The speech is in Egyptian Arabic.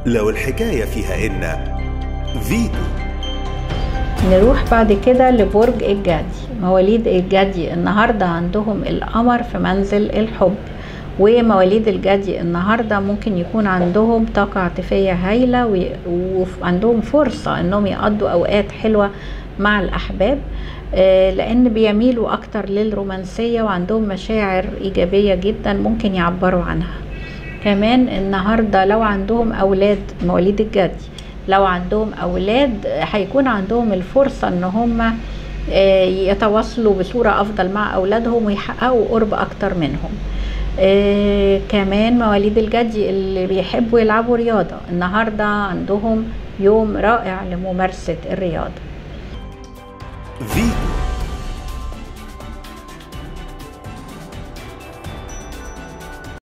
لو الحكاية فيها إن فيتو نروح بعد كده لبرج الجدي مواليد الجدي النهاردة عندهم القمر في منزل الحب ومواليد الجدي النهاردة ممكن يكون عندهم طاقة عاطفية هايلة وي- وعندهم فرصة انهم يقضوا اوقات حلوة مع الاحباب آه، لان بيميلوا اكتر للرومانسية وعندهم مشاعر ايجابية جدا ممكن يعبروا عنها كمان النهارده لو عندهم اولاد مواليد الجدي لو عندهم اولاد هيكون عندهم الفرصه ان هم يتواصلوا بصوره افضل مع اولادهم ويحققوا قرب اكتر منهم آه، كمان مواليد الجدي اللي بيحبوا يلعبوا رياضه النهارده عندهم يوم رائع لممارسه الرياضه فيتو